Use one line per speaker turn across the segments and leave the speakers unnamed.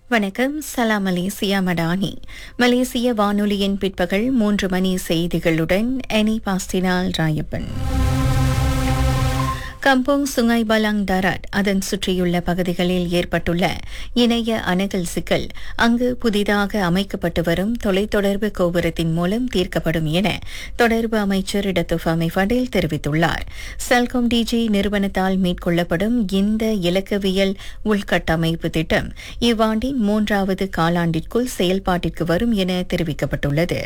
வணக்கம் சலாம் மலேசியா மடானி மலேசிய வானொலியின் பிற்பகல் மூன்று மணி செய்திகளுடன் எனி பாஸ்டினால் Rayappan Kampung Sungai Balang Darat அதன் சுற்றியுள்ள பகுதிகளில் ஏற்பட்டுள்ள இணைய அணுகல் சிக்கல் அங்கு புதிதாக அமைக்கப்பட்டு வரும் தொலைத்தொடர்பு கோபுரத்தின் மூலம் தீர்க்கப்படும் என தொடர்பு அமைச்சர் இடத்துஃபாமை ஃபடேல் தெரிவித்துள்ளார் செல்கோம் டிஜி நிறுவனத்தால் மேற்கொள்ளப்படும் இந்த இலக்கவியல் உள்கட்டமைப்பு திட்டம் இவ்வாண்டின் மூன்றாவது காலாண்டிற்குள் செயல்பாட்டிற்கு வரும் என தெரிவிக்கப்பட்டுள்ளது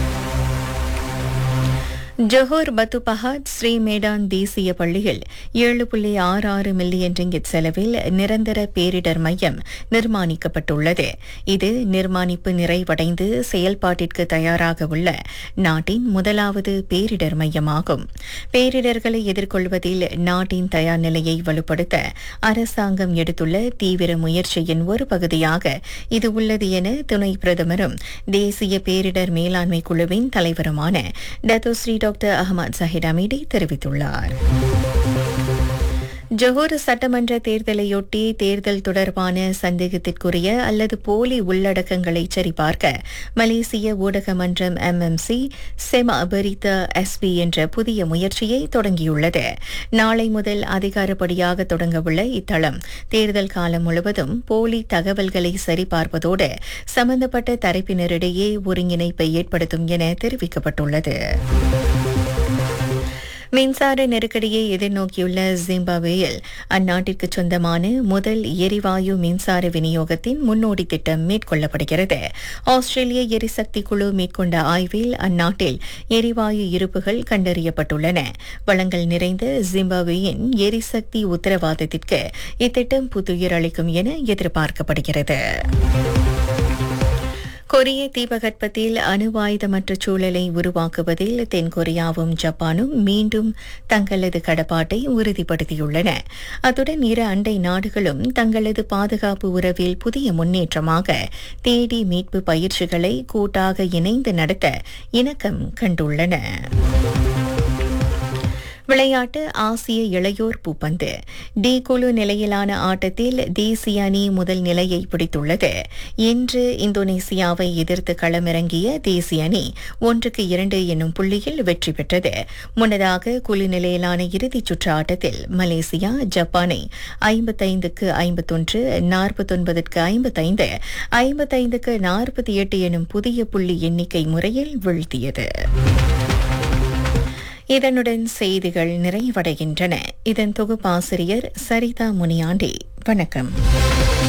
ஜொஹோர் பத்து பஹாத் ஸ்ரீ மேடான் தேசிய பள்ளியில் ஏழு புள்ளி ஆறு ஆறு மில்லியன் ரிங்கிட் செலவில் நிரந்தர பேரிடர் மையம் நிர்மாணிக்கப்பட்டுள்ளது இது நிர்மாணிப்பு நிறைவடைந்து செயல்பாட்டிற்கு தயாராக உள்ள நாட்டின் முதலாவது பேரிடர் மையமாகும் பேரிடர்களை எதிர்கொள்வதில் நாட்டின் தயார் நிலையை வலுப்படுத்த அரசாங்கம் எடுத்துள்ள தீவிர முயற்சியின் ஒரு பகுதியாக இது உள்ளது என துணை பிரதமரும் தேசிய பேரிடர் மேலாண்மை குழுவின் தலைவருமான Datuk Seri doctor Ahmad Zahid Hamidi தெரிவித்துள்ளார் ஜொஹூர் சட்டமன்ற தேர்தலையொட்டி தேர்தல் தொடர்பான சந்தேகத்திற்குரிய அல்லது போலி உள்ளடக்கங்களை சரிபார்க்க மலேசிய ஊடக மன்றம் எம்எம்சி செம அபரித்த எஸ்பி என்ற புதிய முயற்சியை தொடங்கியுள்ளது நாளை முதல் அதிகாரப்படியாக தொடங்கவுள்ள இத்தளம் தேர்தல் காலம் முழுவதும் போலி தகவல்களை சரிபார்ப்பதோடு சம்பந்தப்பட்ட தரப்பினரிடையே ஒருங்கிணைப்பை ஏற்படுத்தும் என தெரிவிக்கப்பட்டுள்ளது மின்சார நெருக்கடியை எதிர்நோக்கியுள்ள ஜிம்பாப்வேயில் அந்நாட்டிற்கு சொந்தமான முதல் எரிவாயு மின்சார விநியோகத்தின் முன்னோடி திட்டம் மேற்கொள்ளப்படுகிறது ஆஸ்திரேலிய எரிசக்தி குழு மேற்கொண்ட ஆய்வில் அந்நாட்டில் எரிவாயு இருப்புகள் கண்டறியப்பட்டுள்ளன வளங்கள் நிறைந்த ஜிம்பாப்வேயின் எரிசக்தி உத்தரவாதத்திற்கு இத்திட்டம் புத்துயிர் அளிக்கும் என எதிர்பார்க்கப்படுகிறது கொரிய தீபகற்பத்தில் அணுவாயுதமற்ற சூழலை உருவாக்குவதில் தென்கொரியாவும் ஜப்பானும் மீண்டும் தங்களது கடப்பாட்டை உறுதிப்படுத்தியுள்ளன அத்துடன் இரு அண்டை நாடுகளும் தங்களது பாதுகாப்பு உறவில் புதிய முன்னேற்றமாக தேடி மீட்பு பயிற்சிகளை கூட்டாக இணைந்து நடத்த இணக்கம் கண்டுள்ளன விளையாட்டு ஆசிய இளையோர் பூப்பந்து டி குழு நிலையிலான ஆட்டத்தில் தேசிய அணி முதல் நிலையை பிடித்துள்ளது இன்று இந்தோனேசியாவை எதிர்த்து களமிறங்கிய தேசிய அணி ஒன்றுக்கு இரண்டு என்னும் புள்ளியில் வெற்றி பெற்றது முன்னதாக குழு நிலையிலான இறுதிச் சுற்று ஆட்டத்தில் மலேசியா ஜப்பானை ஐம்பத்தைந்துக்கு ஐம்பத்தொன்று நாற்பத்தொன்பதற்கு ஐம்பத்தைந்து ஐம்பத்தைந்துக்கு நாற்பத்தி எட்டு எனும் புதிய புள்ளி எண்ணிக்கை முறையில் வீழ்த்தியது இதனுடன் செய்திகள் நிறைவடைகின்றன இதன் தொகுப்பாசிரியர் சரிதா முனியாண்டி வணக்கம்